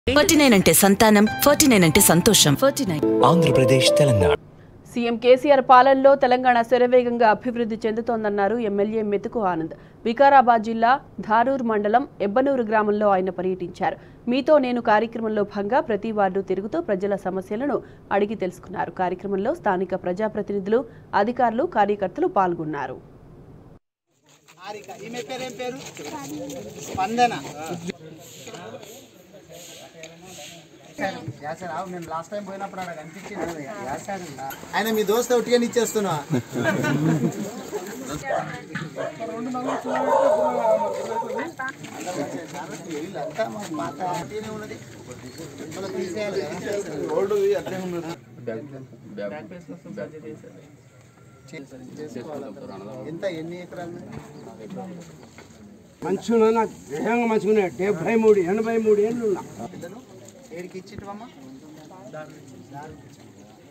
Forty nine అంటే సంతానం forty nine అంటే సంతోషం forty nine Andhra Pradesh Telangana CM KCR పాలనలో తెలంగాణ శరవేగంగా అభివృద్ధి చెందుతోందన్నారు ఎమ్మెల్యే మెతుకు ఆనంద్ వికారాబాద్ జిల్లా ధారూర్ మండలం ఎబ్బనూరు గ్రామంలో ఆయన పర్యటించారు మీతో నేను కార్యక్రమంలో భాగంగా ప్రతి వార్డు తిరుగుతూ ప్రజల సమస్యలను అడిగి తెలుసుకున్నారు కార్యక్రమంలో స్థానిక ప్రజాప్రతినిధులు అధికారులు కార్యకర్తలు పాల్గొన్నారు హారిక ఈమె పేరు ఏం పేరు స్పందన యాసర్ ఆవు మేము లాస్ట్ టైం పోయినప్పుడు అక్కడ కనిపించింది యాసర్ ఆయన మీ దోస్త్ ఒకటి ఇచ్చేస్తున్నా వీళ్ళంతా మా పాత అట్టినే ఉన్నది మళ్ళీ తీసేయాలి కదా. చేసుకోవాలి. ఎంత ఎన్ని ఎకరాలు మంచిగా నాకు దేహంగా మంచిగా డెబ్బై మూడు ఎనభై మూడు ఏళ్ళు ఉన్నా పెద్దలు ఏడికి ఇచ్చిటివమ్మా